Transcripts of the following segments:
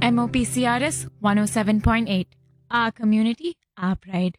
MOPCRS 107.8. Our community, our pride.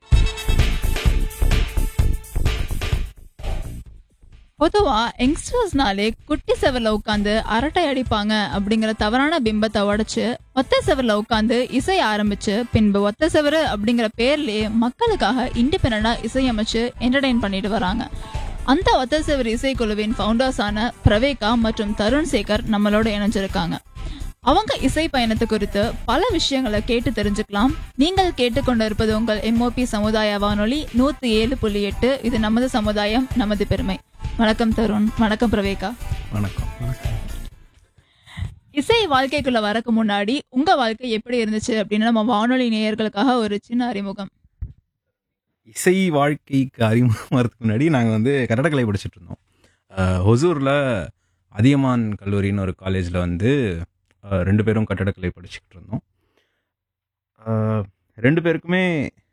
பொதுவா யங்ஸ்டர்ஸ்னாலே குட்டி செவர்ல உட்காந்து அரட்டை அடிப்பாங்க அப்படிங்கிற தவறான பிம்பத்தை உடைச்சு ஒத்த செவர்ல உட்காந்து இசை ஆரம்பிச்சு பின்பு ஒத்த செவரு அப்படிங்கிற பேர்லயே மக்களுக்காக இண்டிபெண்டா இசையமைச்சு என்டர்டைன் பண்ணிட்டு வராங்க அந்த ஒத்த செவர் இசைக்குழுவின் ஃபவுண்டர்ஸான பிரவேகா மற்றும் தருண் சேகர் நம்மளோட இணைஞ்சிருக்காங்க அவங்க இசை பயணத்து குறித்து பல விஷயங்களை கேட்டு தெரிஞ்சுக்கலாம் நீங்கள் கேட்டுக்கொண்டிருப்பது உங்கள் எம்ஓபி சமுதாய வானொலி நூத்தி ஏழு புள்ளி எட்டு இது நமது சமுதாயம் நமது பெருமை வணக்கம் தருண் வணக்கம் பிரவேகா வணக்கம் இசை வாழ்க்கைக்குள்ள வரக்கு முன்னாடி உங்க வாழ்க்கை எப்படி இருந்துச்சு அப்படின்னு நம்ம வானொலி நேயர்களுக்காக ஒரு சின்ன அறிமுகம் இசை வாழ்க்கைக்கு அறிமுகமாகிறதுக்கு முன்னாடி நாங்கள் வந்து கட்டடக்கலை படிச்சுட்டு இருந்தோம் அஹ், ஒசூரில் அதியமான் கல்லூரின்னு ஒரு காலேஜில் வந்து அஹ், ரெண்டு பேரும் கட்டடக்கலை படிச்சுக்கிட்டு இருந்தோம் அஹ், ரெண்டு பேருக்குமே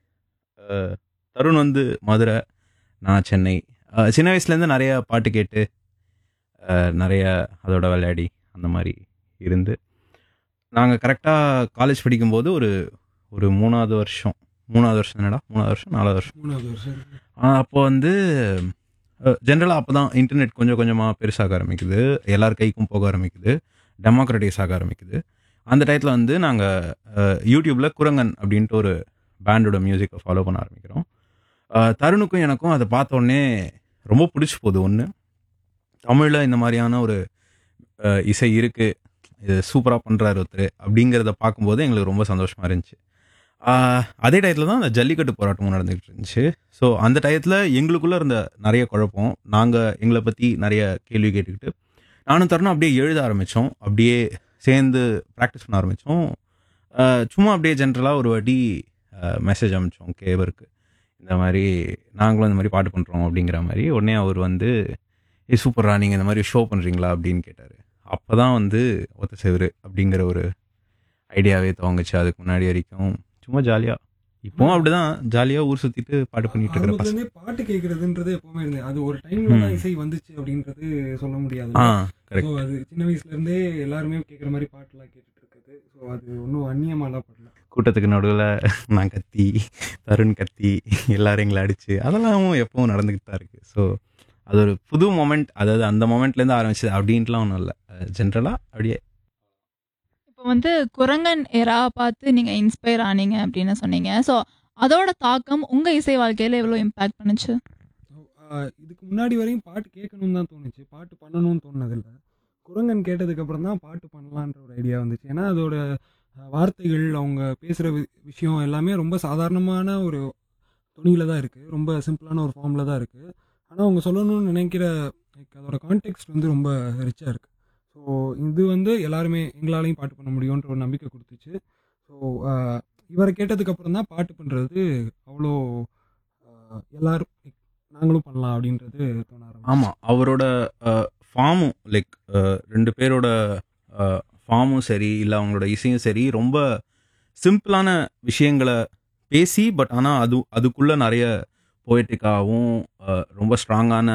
அஹ், தருண் வந்து மதுரை நான் சென்னை அஹ், சின்ன வயசுலேருந்து நிறைய பாட்டு கேட்டு அஹ், நிறைய அதோட விளையாடி அந்த மாதிரி இருந்து நாங்கள் கரெக்டாக காலேஜ் படிக்கும்போது ஒரு ஒரு மூணாவது வருஷம் மூணாவது வருஷம் என்னடா மூணாவது வருஷம் நாலாவது வருஷம் மூணாவது வருஷம் அப்போ வந்து ஜென்ரலாக அப்போ தான் இன்டர்நெட் கொஞ்சம் கொஞ்சமாக பெருசாக ஆரம்பிக்குது எல்லார் கைக்கும் போக ஆரம்பிக்குது டெமோக்ரட்டிஸ் ஆக ஆரம்பிக்குது அந்த டயத்தில் வந்து நாங்கள் யூடியூப்பில் குரங்கன் அப்படின்ட்டு ஒரு பேண்டோட மியூசிக்கை ஃபாலோ பண்ண ஆரம்பிக்கிறோம் அஹ், தருணுக்கும் எனக்கும் அதை பார்த்த உடனே ரொம்ப பிடிச்சி போகுது ஒன்று தமிழில் இந்த மாதிரியான ஒரு அஹ், இசை இருக்குது இது சூப்பராக பண்ணுறாரு ஒருத்தர் அப்படிங்கிறத பார்க்கும்போது எங்களுக்கு ரொம்ப சந்தோஷமாக இருந்துச்சு ஆஹ் அதே டயத்தில் தான் அந்த ஜல்லிக்கட்டு போராட்டமும் நடந்துகிட்டு இருந்துச்சு ஸோ அந்த டயத்தில் எங்களுக்குள்ளே இருந்த நிறைய குழப்பம் நாங்கள் எங்களை பற்றி நிறைய கேள்வி கேட்டுக்கிட்டு நானும் தருணம் அப்படியே எழுத ஆரம்பித்தோம் அப்படியே சேர்ந்து ப்ராக்டிஸ் பண்ண ஆரம்பித்தோம் சும்மா அப்படியே ஜென்ரலாக ஒரு வாட்டி மெசேஜ் அனுப்பிச்சோம் கேவருக்கு இந்த மாதிரி நாங்களும் இந்த மாதிரி பாட்டு பண்ணுறோம் அப்படிங்கிற மாதிரி உடனே அவர் வந்து ஏ சூப்பரா நீங்கள் இந்த மாதிரி ஷோ பண்ணுறீங்களா அப்படின்னு கேட்டார் அப்போ தான் வந்து ஒத்த செவரு அப்படிங்கிற ஒரு ஐடியாவே துவங்குச்சு அதுக்கு முன்னாடி வரைக்கும் சும்மா ஜாலியாக இப்போவும் அப்படிதான் ஜாலியாக ஊர் சுற்றிட்டு பாட்டு பண்ணிட்டு இருக்கிற பசங்க ஆரம்பத்துலேருந்தே பாட்டு கேட்கறதுன்றது எப்பவுமே இருந்தது அது ஒரு டைம்ல தான் ம். இசை வந்துச்சு அப்படின்றது சொல்ல முடியாது ஆ ஸோ கரெக்ட் அது சின்ன வயசுல இருந்தே எல்லாருமே கேட்குற மாதிரி பாட்டுலாம் கேட்டுட்டு இருக்குது ஸோ அது ஒன்றும் அந்நியமாலாம் படல கூட்டத்துக்கு நடுவில் நான் கத்தி தருண் கத்தி எல்லாரும் எங்களை அடிச்சு அதெல்லாம் எப்பவும் நடந்துக்கிட்டு தான் இருக்கு ஸோ அது ஒரு புது மொமெண்ட் அதாவது அந்த மொமெண்ட்லேருந்து ஆரம்பிச்சது அப்படின்ட்டுலாம் ஒன்றும் இல்லை ஜென்ரலாக அப்படியே இப்போ வந்து குரங்கன் எரா பார்த்து நீங்க இன்ஸ்பயர் ஆனீங்க அப்படின்னு சொன்னீங்க ஸோ அதோட தாக்கம் உங்க இசை வாழ்க்கையில எவ்வளவு இம்பாக்ட் பண்ணுச்சு So, ஆஹ் இதுக்கு முன்னாடி வரையும் பாட்டு கேட்கணும்னு தான் தோணுச்சு பாட்டு பண்ணணும்னு தோணுனதில்லை குரங்கன் கேட்டதுக்கு அப்புறம் தான் பாட்டு பண்ணலான்ற ஒரு ஐடியா வந்துச்சு ஏன்னா அதோட ஆஹ், வார்த்தைகள் அவங்க பேசுகிற விஷயம் எல்லாமே ரொம்ப சாதாரணமான ஒரு துணியில் தான் இருக்குது ரொம்ப சிம்பிளான ஒரு ஃபார்மில் தான் இருக்குது ஆனால் அவங்க சொல்லணும்னு நினைக்கிற like, அதோட கான்டெக்ட் வந்து ரொம்ப ரிச்சாக இருக்குது ஸோ இது வந்து எல்லாருமே எங்களாலையும் பாட்டு பண்ண முடியுன்ற ஒரு நம்பிக்கை கொடுத்துச்சு ஸோ இவரை கேட்டதுக்கு அப்புறம் தான் பாட்டு பண்ணுறது அவ்வளோ ஆஹ், எல்லாரும் like, நாங்களும் பண்ணலாம் அப்படின்றது தோண ஆரம்பிச்சு ஆமாம் அவரோட ஃபார்மும் லைக் ரெண்டு பேரோட ஃபார்மும் சரி இல்லை அவங்களோட இசையும் சரி ரொம்ப சிம்பிளான விஷயங்களை பேசி பட் ஆனால் அது அதுக்குள்ளே நிறைய போய்ட்டிக்காகவும் ரொம்ப ஸ்ட்ராங்கான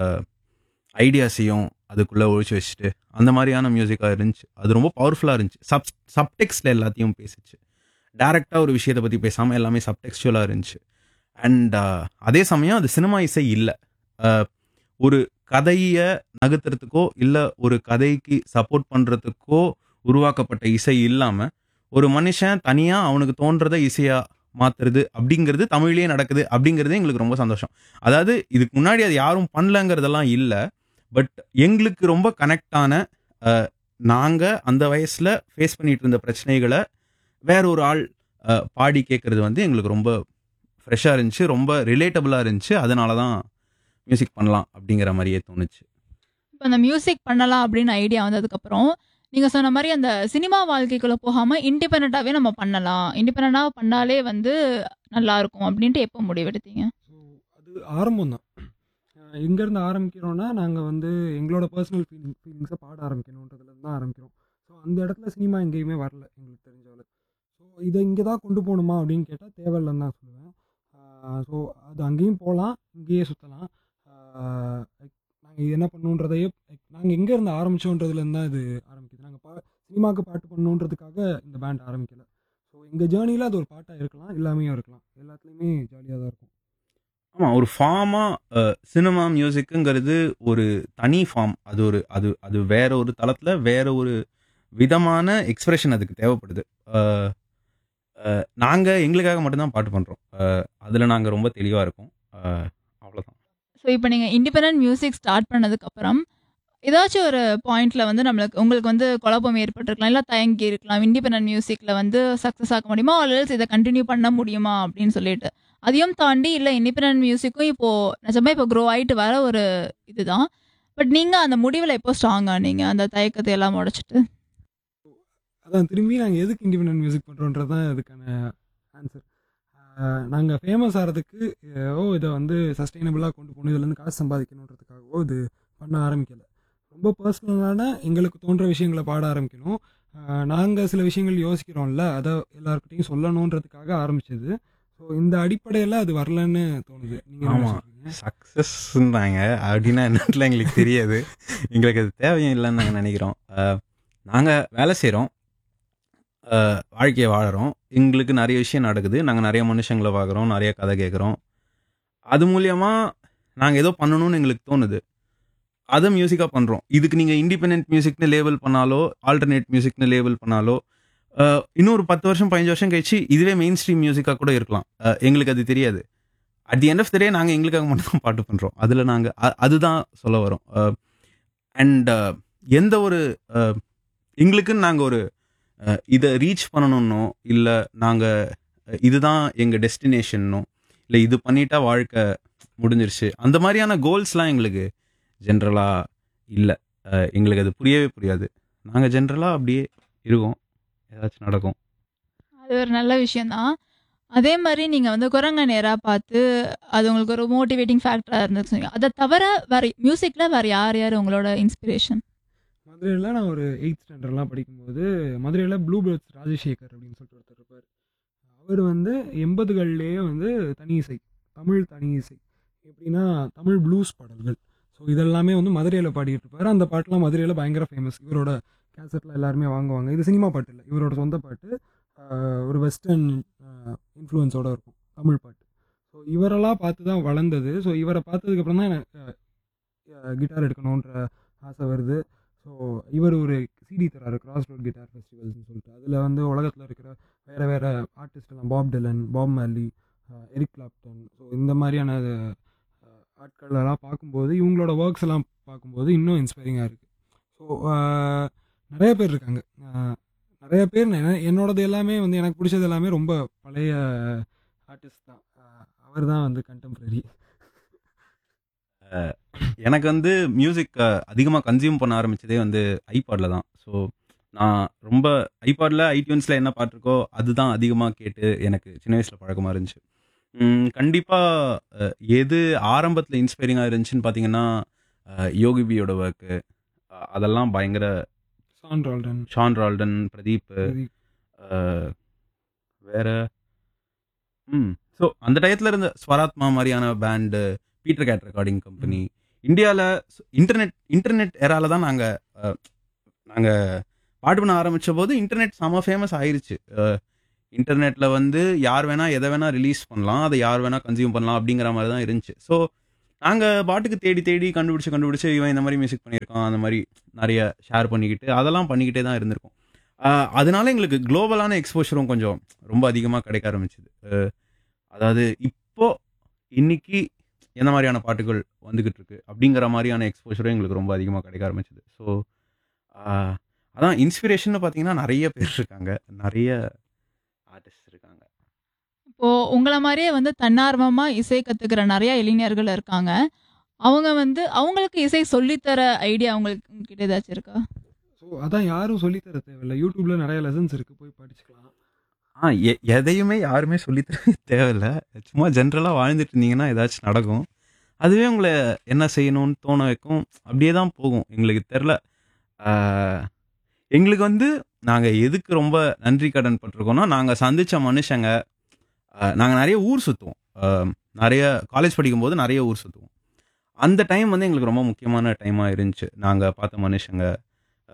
ஐடியாஸையும் அதுக்குள்ளே ஒழிச்சு வச்சுட்டு அந்த மாதிரியான மியூசிக்காக இருந்துச்சு அது ரொம்ப பவர்ஃபுல்லாக இருந்துச்சு சப் சப்டெக்ஸ்டில் எல்லாத்தையும் பேசிச்சு டேரெக்டாக ஒரு விஷயத்தை பற்றி பேசாமல் எல்லாமே சப்டெக்ஸ்டுவலாக இருந்துச்சு அண்ட் அதே சமயம் அது சினிமா இசை இல்லை ஒரு கதையை நகர்த்துறதுக்கோ இல்லை ஒரு கதைக்கு சப்போர்ட் பண்ணுறதுக்கோ உருவாக்கப்பட்ட இசை இல்லாமல் ஒரு மனுஷன் தனியாக அவனுக்கு தோன்றதை இசையாக மாத்துறது அப்படிங்கிறது தமிழ்லேயே நடக்குது அப்படிங்கிறது எங்களுக்கு ரொம்ப சந்தோஷம் அதாவது இதுக்கு முன்னாடி அது யாரும் பண்ணலங்கிறதெல்லாம் இல்லை பட் எங்களுக்கு ரொம்ப கனெக்டான நாங்கள் அந்த வயசில் ஃபேஸ் பண்ணிட்டு இருந்த பிரச்சனைகளை வேற ஒரு ஆள் அஹ், பாடி கேட்குறது வந்து எங்களுக்கு ரொம்ப ஃப்ரெஷ்ஷாக இருந்துச்சு ரொம்ப ரிலேட்டபுளாக இருந்துச்சு அதனால தான் மியூசிக் பண்ணலாம் அப்படிங்கிற மாதிரியே தோணுச்சு இப்போ அந்த மியூசிக் பண்ணலாம் அப்படின்னு ஐடியா வந்ததுக்கப்புறம் நீங்கள் சொன்ன மாதிரி அந்த சினிமா வாழ்க்கைக்குள்ளே போகாமல் இண்டிபெண்ட்டாகவே நம்ம பண்ணலாம் இண்டிபெண்ட்டாக பண்ணாலே வந்து நல்லா இருக்கும் அப்படின்ட்டு எப்போ முடிவெடுத்தீங்க ஸோ அது ஆரம்பம் தான் எங்கேருந்து ஆரம்பிக்கிறோன்னா நாங்கள் வந்து எங்களோட பர்சனல் ஃபீலிங் ஃபீலிங்ஸை பாட ஆரம்பிக்கணுன்றதுலேருந்து தான் ஆரம்பிக்கிறோம் ஸோ அந்த இடத்துல சினிமா எங்கேயுமே வரல எங்களுக்கு தெரிஞ்சவளவு ஸோ இதை இங்கே தான் கொண்டு போகணுமா அப்படின்னு கேட்டால் தேவையில்லைன்னு தான் சொல்லுவேன் ஸோ அது அங்கேயும் போகலாம் இங்கேயே சுற்றலாம் நாங்கள் இது என்ன பண்ணுன்றதையே நாங்கள் எங்கேருந்து ஆரம்பித்தோன்றதுலேருந்து தான் இது ஆரம்பிக்குது நாங்கள் பா சினிமாவுக்கு பாட்டு பண்ணணுன்றதுக்காக இந்த பேண்ட் ஆரம்பிக்கல ஸோ எங்கள் ஜேர்னியில் அது ஒரு பாட்டாக இருக்கலாம் இல்லாமையும் இருக்கலாம் எல்லாத்துலேயுமே ஜாலியாக தான் இருக்கும் ஆமாம் ஒரு ஃபார்மாக சினிமா மியூசிக்குங்கிறது ஒரு தனி ஃபார்ம் அது ஒரு அது அது வேற ஒரு தளத்தில் வேற ஒரு விதமான எக்ஸ்பிரஷன் அதுக்கு தேவைப்படுது நாங்கள் எங்களுக்காக மட்டும்தான் பாட்டு பண்ணுறோம் அதில் நாங்கள் ரொம்ப தெளிவாக இருக்கோம் அவ்வளோதான் ஸோ இப்போ நீங்கள் இண்டிபெண்ட் மியூசிக் ஸ்டார்ட் பண்ணதுக்கப்புறம் ஏதாச்சும் ஒரு பாயிண்ட்ல வந்து நம்மளுக்கு உங்களுக்கு வந்து குழப்பம் ஏற்பட்டிருக்கலாம் இல்லை தயங்கி இருக்கலாம் இண்டிபெண்ட் மியூசிக்ல வந்து சக்ஸஸ் ஆக முடியுமா ஆல்ரெல்ஸ் இதை கண்டினியூ பண்ண முடியுமா அப்படின்னு சொல்லிட்டு அதையும் தாண்டி இல்லை இண்டிபெண்ட் மியூசிக்கும் இப்போ நிஜமா இப்போ க்ரோ ஆயிட்டு வர ஒரு இதுதான் பட் நீங்க அந்த முடிவில் எப்போ ஸ்ட்ராங் ஆனீங்க அந்த தயக்கத்தை எல்லாம் உடைச்சிட்டு அதான் திரும்பி நாங்கள் எதுக்கு இண்டிபெண்ட் மியூசிக் பண்ணுறோன்றது தான் இதுக்கான ஆன்சர் நாங்கள் ஃபேமஸ் ஆகிறதுக்கு அஹ், ஓ இதை வந்து சஸ்டைனபிளாக கொண்டு போகணும் இதுலேருந்து காசு சம்பாதிக்கணுன்றதுக்காகவோ இது பண்ண ஆரம்பிக்கல ரொம்ப பர்சனலான எங்களுக்கு தோன்ற விஷயங்களை பாட ஆரம்பிக்கணும் நாங்கள் சில விஷயங்கள் யோசிக்கிறோம்ல அதை எல்லாருக்கிட்டையும் சொல்லணுன்றதுக்காக ஆரம்பிச்சது ஸோ இந்த அடிப்படையில் அது வரலன்னு தோணுது நீங்கள் ஆமா. சக்ஸஸ்ன்றாங்க அப்படின்னா என்னன்னு எங்களுக்கு தெரியாது எங்களுக்கு அது தேவையும் இல்லைன்னு நாங்கள் நினைக்கிறோம் நாங்கள் வேலை செய்கிறோம் வாழ்க்கையை வாழறோம் எங்களுக்கு நிறைய விஷயம் நடக்குது நாங்கள் நிறைய மனுஷங்களை பார்க்குறோம் நிறைய கதை கேட்குறோம் அது மூலியமா நாங்கள் ஏதோ பண்ணணும்னு எங்களுக்கு தோணுது அதை மியூசிக்காக பண்ணுறோம் இதுக்கு நீங்கள் இண்டிபெண்ட் மியூசிக்னு லேபிள் பண்ணாலோ ஆல்டர்னேட் மியூசிக்னு லேபிள் பண்ணாலோ அஹ், இன்னொரு பத்து வருஷம் பதினஞ்சு வருஷம் கழிச்சு இதுவே மெயின் ஸ்ட்ரீம் மியூசிக்காக கூட இருக்கலாம் அஹ், எங்களுக்கு அது தெரியாது at the end of the day நாங்கள் எங்களுக்காக மட்டும் தான் பாட்டு பண்ணுறோம் அதில் நாங்கள் அதுதான் சொல்ல வரோம் அண்ட் எந்த ஒரு அஹ், எங்களுக்குன்னு நாங்கள் ஒரு அஹ், இதை ரீச் பண்ணணும்னோ இல்லை நாங்கள் இதுதான் எங்கள் டெஸ்டினேஷன்னோ இல்லை இது பண்ணிட்டா வாழ்க்கை முடிஞ்சிருச்சு அந்த மாதிரியான கோல்ஸ்லாம் எங்களுக்கு ஜென்ரலாக இல்லை எங்களுக்கு அது புரியவே புரியாது நாங்கள் ஜென்ரலாக அப்படியே இருக்கோம் ஏதாச்சும் நடக்கும் அது ஒரு நல்ல விஷயம்தான் அதே மாதிரி நீங்கள் வந்து குரங்க நேராக பார்த்து அது உங்களுக்கு ஒரு மோட்டிவேட்டிங் ஃபேக்டராக இருந்துச்சு அதை தவிர வேற மியூசிக்கில் வேற யார் யார் உங்களோட இன்ஸ்பிரேஷன் மதுரையில் நான் ஒரு எயித் ஸ்டாண்டர்ட்லாம் படிக்கும்போது மதுரையில் ப்ளூ பேர்ட்ஸ் ராஜசேகர் அப்படின்னு சொல்லிட்டு ஒருத்தர் இருப்பார் அவர் வந்து எண்பதுகள்லேயே வந்து தனி இசை தமிழ் தனி இசை எப்படின்னா தமிழ் ப்ளூஸ் பாடல்கள் ஸோ இதெல்லாமே வந்து மதுரையில் பாடிட்டு இருப்பார் அந்த பாட்டெலாம் மதுரையில் பயங்கர ஃபேமஸ் இவரோட கேசட்டில் எல்லாருமே வாங்குவாங்க இது சினிமா பாட்டு இல்லை இவரோட சொந்த பாட்டு ஆஹ் ஒரு வெஸ்டர்ன் இன்ஃப்ளூயன்ஸோட இருக்கும் தமிழ் பாட்டு ஸோ இவரெல்லாம் பார்த்து தான் வளர்ந்தது ஸோ இவரை பார்த்ததுக்கப்புறம் தான் எனக்கு கிட்டார் எடுக்கணுன்ற ஆசை வருது ஸோ இவர் ஒரு சிடி தராரு கிராஸ் ரோட் கிட்டார் ஃபெஸ்டிவல்ஸ்னு சொல்லிட்டு அதில் வந்து உலகத்தில் இருக்கிற வேறு வேறு ஆர்டிஸ்ட் எல்லாம் Bob Dylan Bob Marley Eric Clapton so இந்த மாதிரியான அஹ், ஆட்கள் எல்லாம் பார்க்கும்போது இவங்களோட ஒர்க்ஸ் எல்லாம் பார்க்கும்போது இன்னும் இன்ஸ்பைரிங்காக இருக்குது ஸோ நிறைய பேர் இருக்காங்க அஹ், நிறைய பேர் என்ன- என்னோடது எல்லாமே வந்து எனக்கு பிடிச்சது எல்லாமே ரொம்ப பழைய ஆர்டிஸ்ட் தான் அவர் தான் வந்து கண்டெம்பரரி எனக்கு வந்து மியூசிக் அதிகமாக கன்சியூம் பண்ண ஆரம்பிச்சதே வந்து ஐபாடில் தான் ஸோ நான் ரொம்ப ஐபாடில் ஐடியூன்ஸில் என்ன பாட்டு இருக்கோ அதுதான் அதிகமாக கேட்டு எனக்கு சின்ன வயசில் பழக்கமாக இருந்துச்சு கண்டிப்பாக எது ஆரம்பத்தில் இன்ஸ்பைரிங்காக இருந்துச்சுன்னு பார்த்தீங்கன்னா அஹ், யோகி பியோட ஒர்க்கு அதெல்லாம் பயங்கர சான் ரால்டன் ஷான் ரால்டன் பிரதீப் அஹ், வேற ம் ஸோ அந்த டயத்தில் இருந்த ஸ்வராத்மா மாதிரியான band Peter Cat recording company இந்தியாவில் இன்டர்நெட் இன்டர்நெட் ஏரால தான் நாங்கள் நாங்கள் பாட்டு பண்ண ஆரம்பித்த போது இன்டர்நெட் செம ஃபேமஸ் ஆயிருச்சு இன்டர்நெட்டில் வந்து யார் வேணால் எதை வேணால் ரிலீஸ் பண்ணலாம் அதை யார் வேணால் கன்சியூம் பண்ணலாம் அப்படிங்கிற மாதிரி தான் இருந்துச்சு ஸோ நாங்கள் பாட்டுக்கு தேடி தேடி கண்டுபிடிச்சு கண்டுபிடிச்சு இவன் இந்த மாதிரி மியூசிக் பண்ணியிருக்கான் அந்த மாதிரி நிறைய ஷேர் பண்ணிக்கிட்டு அதெல்லாம் பண்ணிக்கிட்டே தான் இருந்திருக்கோம் ஆஹ் அதனால எங்களுக்கு குளோபலான எக்ஸ்போஷரும் கொஞ்சம் ரொம்ப அதிகமாக கிடைக்க ஆரம்பிச்சுது அஹ் அதாவது இப்போ இன்னைக்கு எந்த மாதிரியான பாட்டுகள் வந்துகிட்டு இருக்கு அப்படிங்கிற மாதிரியான எக்ஸ்போஷரும் எங்களுக்கு ரொம்ப அதிகமாக கிடைக்க ஆரம்பிச்சுது ஸோ அதான் இன்ஸ்பிரேஷன் பார்த்தீங்கன்னா நிறைய பேர் இருக்காங்க நிறைய ஆர்டிஸ்ட் இருக்காங்க இப்போ உங்களை மாதிரியே வந்து தன்னார்வமா இசை கத்துக்கிற நிறைய இளைஞர்கள் இருக்காங்க அவங்க வந்து அவங்களுக்கு இசை சொல்லித்தர ஐடியா அவங்களுக்கு உங்ககிட்ட ஏதாச்சும் இருக்கா ஸோ அதான் யாரும் சொல்லித்தர தேவையில்லை யூடியூப்ல நிறைய லெசன்ஸ் இருக்கு போய் படிச்சுக்கலாம் ஆ எ- எதையுமே யாருமே சொல்லித்தர தேவையில்ல சும்மா ஜென்ரலாக வாழ்ந்துட்டு இருந்தீங்கன்னா ஏதாச்சும் நடக்கும் அதுவே உங்களை என்ன செய்யணும்னு தோண வைக்கும் அப்படியே தான் போகும் எங்களுக்கு தெரில எங்களுக்கு வந்து நாங்கள் எதுக்கு ரொம்ப நன்றி கடன் பட்டிருக்கோம்னா நாங்கள் சந்தித்த மனுஷங்க நாங்கள் நிறைய ஊர் சுற்றுவோம் நிறைய காலேஜ் படிக்கும்போது நிறைய ஊர் சுற்றுவோம் அந்த டைம் வந்து எங்களுக்கு ரொம்ப முக்கியமான டைமாக இருந்துச்சு நாங்கள் பார்த்த மனுஷங்க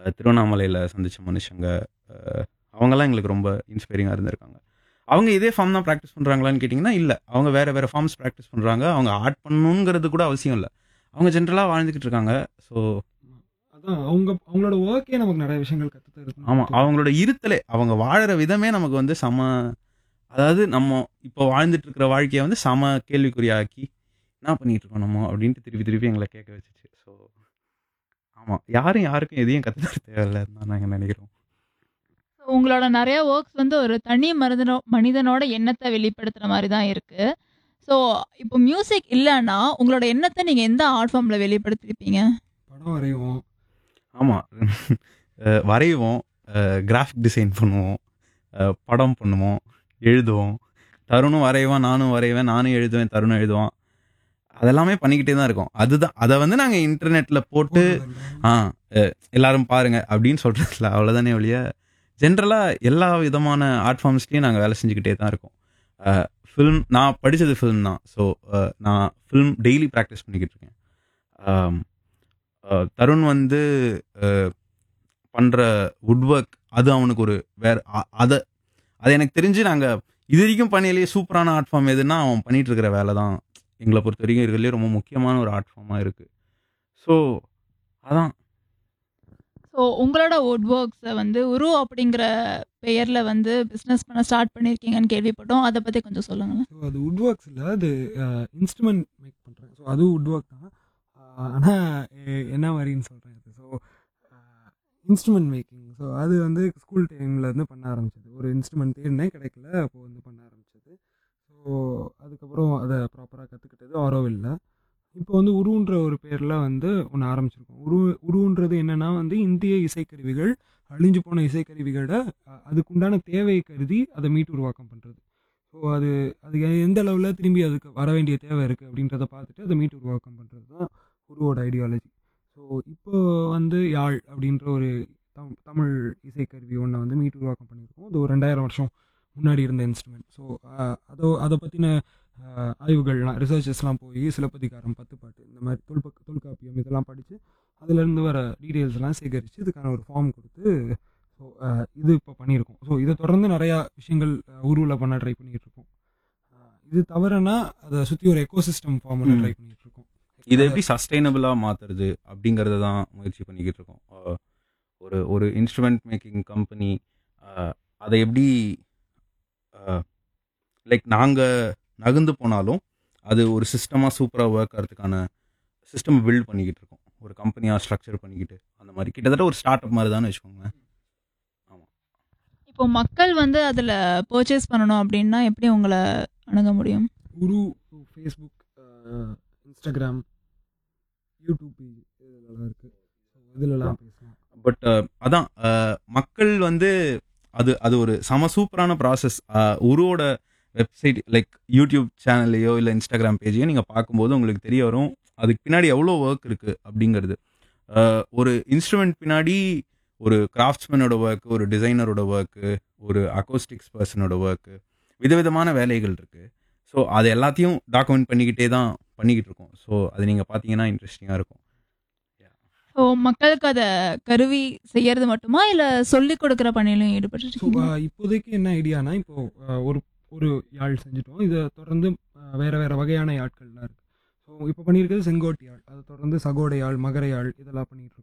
அஹ், திருவண்ணாமலையில் சந்திச்ச மனுஷங்க அஹ், அவங்கெல்லாம் எங்களுக்கு ரொம்ப இன்ஸ்பைரிங்காக இருந்திருக்காங்க அவங்க இதே ஃபார்ம் தான் ப்ராக்டிஸ் பண்ணுறாங்களான்னு கேட்டிங்கன்னா இல்லை அவங்க வேறு வேறு ஃபார்ம்ஸ் ப்ராக்டிஸ் பண்ணுறாங்க அவங்க ஆர்ட் பண்ணணுங்கிறது கூட அவசியம் இல்லை அவங்க ஜென்ரலாக வாழ்ந்துக்கிட்டு இருக்காங்க ஸோ அதான் அவங்க அவங்களோட ஒர்க்கே நமக்கு நிறைய விஷயங்கள் கற்று தருது ஆமாம் அவங்களோட இருத்தலே அவங்க வாழற விதமே நமக்கு வந்து சம அதாவது நம்ம இப்போ வாழ்ந்துட்டு இருக்கிற வாழ்க்கையை வந்து சம கேள்விக்குறியாக்கி என்ன பண்ணிட்டு இருக்கோம் நம்ம அப்படின்ட்டு திருப்பி திருப்பி எங்களை கேட்க வச்சுச்சு ஸோ ஆமாம் யாரும் யாருக்கும் எதையும் கற்றுத்தர தேவையில்லைன்னு தான் நாங்கள் நினைக்கிறோம் உங்களோட நிறைய ஒர்க்ஸ் வந்து ஒரு தனி மனிதனோ மனிதனோட எண்ணத்தை வெளிப்படுத்துற மாதிரி தான் இருக்கு ஸோ இப்போ மியூசிக் இல்லைன்னா உங்களோட எண்ணத்தை நீங்க எந்த ஆர்ட் ஃபார்ம்ல வெளிப்படுத்திருப்பீங்க படம் வரைவோம் ஆமாம் வரைவோம் கிராஃபிக் டிசைன் பண்ணுவோம் அஹ், படம் பண்ணுவோம் எழுதுவோம் தருணும் வரைவான் நானும் வரைவேன் நானும் எழுதுவேன் தருணும் எழுதுவான் அதெல்லாமே பண்ணிக்கிட்டே தான் இருக்கோம் அதுதான் அதை வந்து நாங்கள் இன்டர்நெட்டில் போட்டு ஆ அஹ், எல்லாரும் பாருங்க அப்படின்னு சொல்றதுல அவ்வளோதானே ஒழிய ஜென்ரலாக எல்லா விதமான ஆர்ட் ஃபார்ம்ஸ்லையும் நாங்கள் வேலை செஞ்சுக்கிட்டே தான் இருக்கோம் ஃபில்ம் நான் படித்தது ஃபில்ம் தான் ஸோ நான் ஃபில்ம் டெய்லி ப்ராக்டிஸ் பண்ணிக்கிட்டு இருக்கேன் ஆம், அஹ், தருண் வந்து பண்ணுற வுட் ஒர்க் அது அவனுக்கு ஒரு வேற அ- அதை அது எனக்கு தெரிஞ்சு நாங்கள் இது வரைக்கும் பண்ணியிலேயே சூப்பரான ஆர்ட் ஃபார்ம் எதுன்னா அவன் பண்ணிட்டு இருக்கிற வேலை தான் எங்களை பொறுத்த வரைக்கும் இருக்கிறதுலே ரொம்ப முக்கியமான ஒரு ஆர்ட் ஃபார்மாக இருக்குது ஸோ அதான் ஸோ உங்களோட வுட் ஒர்க்ஸை வந்து உரு அப்படிங்கிற பெயர்ல வந்து பிஸ்னஸ் பண்ண ஸ்டார்ட் பண்ணியிருக்கீங்கன்னு கேள்விப்பட்டோம் அதை பத்தி கொஞ்சம் சொல்லுங்களேன் ஸோ அது வுட் ஒர்க்ஸ் இல்லை அது இன்ஸ்ட்ருமெண்ட் மேக் பண்ணுறாங்க ஸோ அதுவும் வுட் ஒர்க் தான் ஆனால் என்ன மாதிரின்னு சொல்கிறேன் அது ஸோ இன்ஸ்ட்ருமெண்ட் மேக்கிங் ஸோ அது வந்து ஸ்கூல் டைமில் இருந்து பண்ண ஆரம்பிச்சது ஒரு இன்ஸ்ட்ருமெண்ட் தேடினே கிடைக்கல அப்போ வந்து பண்ண ஆரம்பிச்சது ஸோ அதுக்கப்புறம் அதை ப்ராப்பராக கற்றுக்கிட்டது ஆரோவில்ல இப்போ வந்து உருன்ற ஒரு பேரில் வந்து ஒன்று ஆரம்பிச்சிருக்கோம் உரு உருன்றது என்னென்னா வந்து இந்திய இசைக்கருவிகள் அழிஞ்சு போன இசைக்கருவிகளோட அஹ், அதுக்குண்டான தேவையை கருதி அதை மீட்டு உருவாக்கம் பண்ணுறது ஸோ அது அது எந்த அளவில் திரும்பி அதுக்கு வர வேண்டிய தேவை இருக்குது அப்படின்றத பார்த்துட்டு அதை மீட்டு உருவாக்கம் பண்ணுறது தான் குருவோட ஐடியாலஜி ஸோ இப்போ வந்து யாழ் அப்படின்ற ஒரு தம் தமிழ் இசைக்கருவி ஒன்றை வந்து மீட்டு உருவாக்கம் பண்ணியிருக்கோம் அது ஒரு ரெண்டாயிரம் வருஷம் முன்னாடி இருந்த இன்ஸ்ட்ருமெண்ட் ஸோ அதோ அதை பற்றின ஆய்வுகள்லாம் ரிசர்ச்சஸ்லாம் போய் சிலப்பதிகாரம் பத்து பாட்டு இந்த மாதிரி தொல்பக்க தொல்காப்பியம் இதெல்லாம் படித்து அதுலேருந்து வர டீட்டெயில்ஸ்லாம் சேகரித்து இதுக்கான ஒரு ஃபார்ம் கொடுத்து ஸோ இது இப்போ பண்ணியிருக்கோம் ஸோ இதை தொடர்ந்து நிறையா விஷயங்கள் உருவில் பண்ண ட்ரை பண்ணிகிட்டு இருக்கோம் அஹ், இது தவிரனா அதை சுற்றி ஒரு எக்கோசிஸ்டம் ஃபார்ம் பண்ண ம். ட்ரை பண்ணிகிட்டு இருக்கோம் இதை எப்படி சஸ்டைனபிளாக மாற்றுறது அப்படிங்கிறத தான் முயற்சி பண்ணிக்கிட்டு இருக்கோம் அஹ் ஒரு ஒரு இன்ஸ்ட்ருமெண்ட் மேக்கிங் கம்பெனி அதை எப்படி லைக் நாங்கள் நகர்ந்து போனாலும் அது ஒரு சிஸ்டமாக சூப்பராக ஒர்க் ஆகிறதுக்கான சிஸ்டம் பில்ட் பண்ணிக்கிட்டு இருக்கோம் ஒரு கம்பெனியாக ஸ்ட்ரக்சர் பண்ணிக்கிட்டு அந்த மாதிரி கிட்டத்தட்ட ஒரு ஸ்டார்ட் அப் மாதிரி தான் வச்சுக்கோங்களேன் இப்போ மக்கள் வந்து அதுல பர்ச்சேஸ் பண்ணணும் அப்படின்னா எப்படி உங்களை அணுக முடியும் உரு ஃபேஸ்புக் இன்ஸ்டாகிராம் யூடியூப் இதெல்லாம் இருக்குது ஸோ இதிலலாம் பேசலாம் பட் அதான் அஹ், மக்கள் வந்து அது அது ஒரு சம சூப்பரான ப்ராசஸ் உருவோட வெப்சைட் லைக் யூடியூப் சேனல்லையோ இல்லை இன்ஸ்டாகிராம் பேஜையோ நீங்கள் பார்க்கும்போது உங்களுக்கு தெரிய வரும் அதுக்கு பின்னாடி எவ்வளோ ஒர்க் இருக்குது அப்படிங்கிறது அஹ், ஒரு இன்ஸ்ட்ருமெண்ட் பின்னாடி ஒரு கிராஃப்ட்ஸ்மேனோட ஒர்க்கு ஒரு டிசைனரோட ஒர்க்கு ஒரு அக்கோஸ்டிக்ஸ் பர்சனோட ஒர்க்கு விதவிதமான வேலைகள் இருக்குது ஸோ அது எல்லாத்தையும் டாக்குமெண்ட் பண்ணிக்கிட்டே தான் பண்ணிக்கிட்டு இருக்கோம் ஸோ அது நீங்கள் பார்த்தீங்கன்னா இன்ட்ரெஸ்டிங்காக இருக்கும் ஸோ மக்களுக்கு அதை கருவி செய்யறது மட்டுமா இல்ல சொல்லி கொடுக்குற பணியிலும் ஸோ ஈடுபட்டு இப்போதைக்கு என்ன ஐடியானா இப்போ அஹ், ஒரு ஒரு யாழ் செஞ்சுட்டோம் இதை தொடர்ந்து அஹ், வேற வேற வகையான யாட்கள்லாம் இருக்கு ஸோ இப்போ பண்ணியிருக்கிறது செங்கோட்டு யாழ் அதை தொடர்ந்து சகோட யாழ் மகர யாழ் இதெல்லாம் பண்ணிட்டு இருக்கோம்